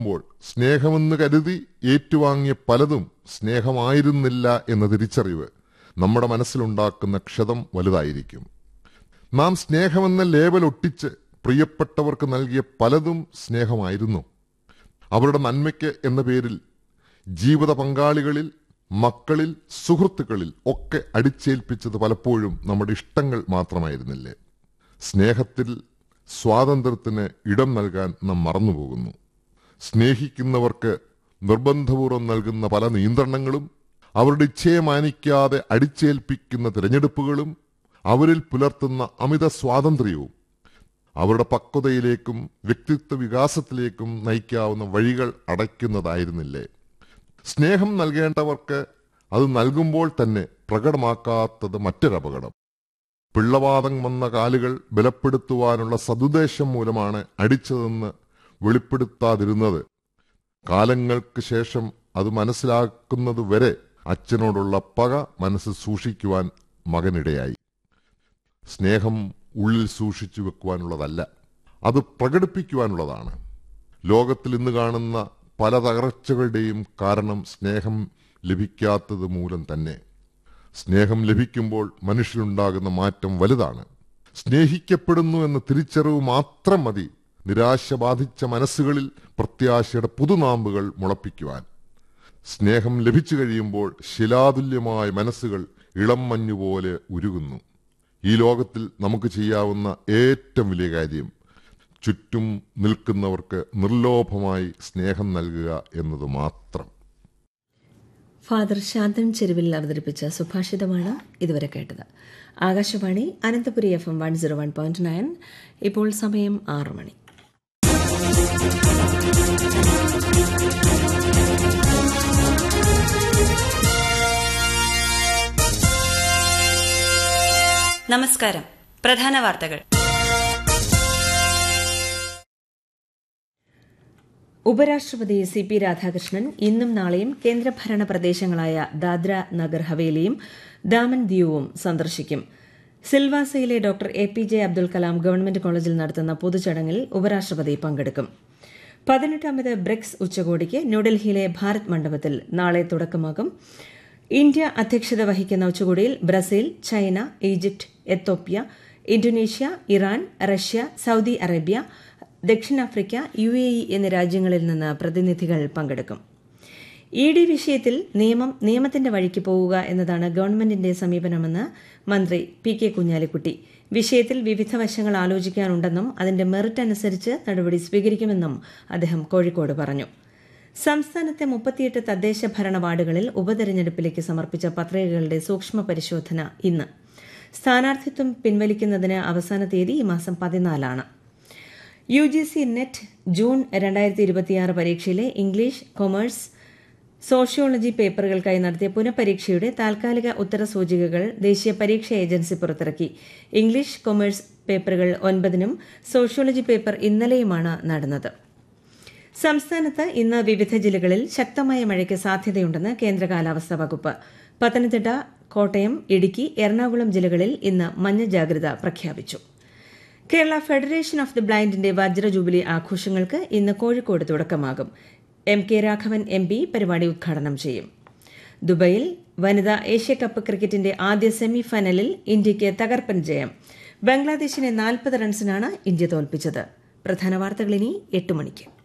മ്പോൾ സ്നേഹമെന്ന് കരുതി ഏറ്റുവാങ്ങിയ പലതും സ്നേഹമായിരുന്നില്ല എന്ന തിരിച്ചറിവ് നമ്മുടെ മനസ്സിലുണ്ടാക്കുന്ന ക്ഷതം വലുതായിരിക്കും നാം സ്നേഹമെന്ന ലേബൽ ഒട്ടിച്ച് പ്രിയപ്പെട്ടവർക്ക് നൽകിയ പലതും സ്നേഹമായിരുന്നു അവരുടെ നന്മയ്ക്ക് എന്ന പേരിൽ ജീവിത പങ്കാളികളിൽ മക്കളിൽ സുഹൃത്തുക്കളിൽ ഒക്കെ അടിച്ചേൽപ്പിച്ചത് പലപ്പോഴും നമ്മുടെ ഇഷ്ടങ്ങൾ മാത്രമായിരുന്നില്ലേ സ്നേഹത്തിൽ സ്വാതന്ത്ര്യത്തിന് ഇടം നൽകാൻ നാം മറന്നുപോകുന്നു സ്നേഹിക്കുന്നവർക്ക് നിർബന്ധപൂർവ്വം നൽകുന്ന പല നിയന്ത്രണങ്ങളും അവരുടെ ഇച്ഛയെ മാനിക്കാതെ അടിച്ചേൽപ്പിക്കുന്ന തിരഞ്ഞെടുപ്പുകളും അവരിൽ പുലർത്തുന്ന അമിത സ്വാതന്ത്ര്യവും അവരുടെ പക്വതയിലേക്കും വ്യക്തിത്വ വികാസത്തിലേക്കും നയിക്കാവുന്ന വഴികൾ അടയ്ക്കുന്നതായിരുന്നില്ലേ സ്നേഹം നൽകേണ്ടവർക്ക് അത് നൽകുമ്പോൾ തന്നെ പ്രകടമാക്കാത്തത് മറ്റൊരപകടം പിള്ളവാദം വന്ന കാലുകൾ ബലപ്പെടുത്തുവാനുള്ള സതുദ്ദേശം മൂലമാണ് അടിച്ചതെന്ന് വെളിപ്പെടുത്താതിരുന്നത് കാലങ്ങൾക്ക് ശേഷം അത് മനസ്സിലാക്കുന്നതുവരെ അച്ഛനോടുള്ള പക മനസ്സിൽ സൂക്ഷിക്കുവാൻ മകനിടയായി സ്നേഹം ഉള്ളിൽ സൂക്ഷിച്ചു വെക്കുവാനുള്ളതല്ല അത് പ്രകടിപ്പിക്കുവാനുള്ളതാണ് ലോകത്തിൽ ഇന്ന് കാണുന്ന പല തകർച്ചകളുടെയും കാരണം സ്നേഹം ലഭിക്കാത്തത് മൂലം തന്നെ സ്നേഹം ലഭിക്കുമ്പോൾ മനുഷ്യരുണ്ടാകുന്ന മാറ്റം വലുതാണ് സ്നേഹിക്കപ്പെടുന്നു എന്ന തിരിച്ചറിവ് മാത്രം മതി നിരാശ ബാധിച്ച മനസ്സുകളിൽ പ്രത്യാശയുടെ പുതുനാമ്പുകൾ മുളപ്പിക്കുവാൻ സ്നേഹം ലഭിച്ചു കഴിയുമ്പോൾ ശിലാതുല്യമായ മനസ്സുകൾ ഇളം മഞ്ഞുപോലെ ഉരുകുന്നു ഈ ലോകത്തിൽ നമുക്ക് ചെയ്യാവുന്ന ഏറ്റവും വലിയ കാര്യം ചുറ്റും നിൽക്കുന്നവർക്ക് നിർലോഭമായി സ്നേഹം നൽകുക എന്നത് മാത്രം ഫാദർ ശാന്തൻ ചെരുവിൽ അവതരിപ്പിച്ച സുഭാഷിതമാണ് ഇതുവരെ കേട്ടത് Akashvani Ananthapuri F M one zero one point nine ഇപ്പോൾ സമയം ആറു മണി നമസ്കാരം പ്രധാന വാർത്തകൾ ഉപരാഷ്ട്രപതി സി പി രാധാകൃഷ്ണൻ ഇന്നും നാളെയും കേന്ദ്രഭരണ പ്രദേശങ്ങളായ ദാദ്ര നഗർ ഹവേലിയും ദാമൻ ദിയുവും സന്ദർശിക്കും സിൽവാസയിലെ doctor A P J Abdul Kalam government കോളേജിൽ നടത്തുന്ന പൊതുചടങ്ങിൽ ഉപരാഷ്ട്രപതി പങ്കെടുക്കും പതിനെട്ടാമത് ബ്രിക്സ് ഉച്ചകോടിക്ക് ന്യൂഡൽഹിയിലെ ഭാരത് മണ്ഡപത്തിൽ നാളെ തുടക്കമാകും ഇന്ത്യ അധ്യക്ഷത വഹിക്കുന്ന ഉച്ചകോടിയിൽ Brazil China Egypt Ethiopia Indonesia Iran Russia Saudi Arabia ദക്ഷിണാഫ്രിക്ക യു എ ഇ എന്നീ രാജ്യങ്ങളിൽ നിന്ന് പ്രതിനിധികൾ പങ്കെടുക്കും ഇ ഡി വിഷയത്തിൽ നിയമം നിയമത്തിന്റെ വഴിക്ക് പോവുക എന്നതാണ് ഗവൺമെന്റിന്റെ സമീപനമെന്ന് മന്ത്രി പി കെ കുഞ്ഞാലിക്കുട്ടി വിഷയത്തിൽ വിവിധ വശങ്ങൾ ആലോചിക്കാനുണ്ടെന്നും അതിന്റെ മെറിറ്റ് അനുസരിച്ച് നടപടി സ്വീകരിക്കുമെന്നും അദ്ദേഹം കോഴിക്കോട് പറഞ്ഞു സംസ്ഥാനത്തെ മുപ്പത്തിയെട്ട് തദ്ദേശ ഭരണ വാർഡുകളിൽ ഉപതെരഞ്ഞെടുപ്പിലേക്ക് സമർപ്പിച്ച പത്രികകളുടെ സൂക്ഷ്മ പരിശോധന ഇന്ന് സ്ഥാനാർത്ഥിത്വം പിൻവലിക്കുന്നതിന് അവസാന തീയതി ഈ മാസം പതിനാലാണ് U G C NET June രണ്ടായിരത്തി ഇരുപത്തിയാറ് പരീക്ഷയിലെ ഇംഗ്ലീഷ് കൊമേഴ്സ് സോഷ്യോളജി പേപ്പറുകൾക്കായി നടത്തിയ പുനഃപരീക്ഷയുടെ താൽക്കാലിക ഉത്തരസൂചികകൾ ദേശീയ പരീക്ഷാ ഏജൻസി പുറത്തിറക്കി ഇംഗ്ലീഷ് കൊമേഴ്സ് പേപ്പറുകൾ ഒൻപതിനും സോഷ്യോളജി പേപ്പർ ഇന്നലെയുമാണ് നടന്നത് സംസ്ഥാനത്ത് ഇന്ന് വിവിധ ജില്ലകളിൽ ശക്തമായ മഴയ്ക്ക് സാധ്യതയുണ്ടെന്ന് കേന്ദ്ര കാലാവസ്ഥാ വകുപ്പ് പത്തനംതിട്ട കോട്ടയം ഇടുക്കി എറണാകുളം ജില്ലകളിൽ ഇന്ന് മഞ്ഞ ജാഗ്രത പ്രഖ്യാപിച്ചു കേരള ഫെഡറേഷൻ ഓഫ് ദി ബ്ലൈൻഡിന്റെ വജ്ര ജൂബിലി ആഘോഷങ്ങൾക്ക് ഇന്ന് കോഴിക്കോട് തുടക്കമാകും M K Raghavan M P പരിപാടി ഉദ്ഘാടനം ചെയ്യും ദുബൈയിൽ വനിതാ ഏഷ്യാകപ്പ് ക്രിക്കറ്റിന്റെ ആദ്യ സെമി ഫൈനലിൽ ഇന്ത്യയ്ക്ക് തകർപ്പൻ ജയം ബംഗ്ലാദേശിനെ നാൽപ്പത് റൺസിനാണ് ഇന്ത്യ തോൽപ്പിച്ചത് പ്രധാന വാർത്തകൾ ഇനി എട്ട് മണിക്ക്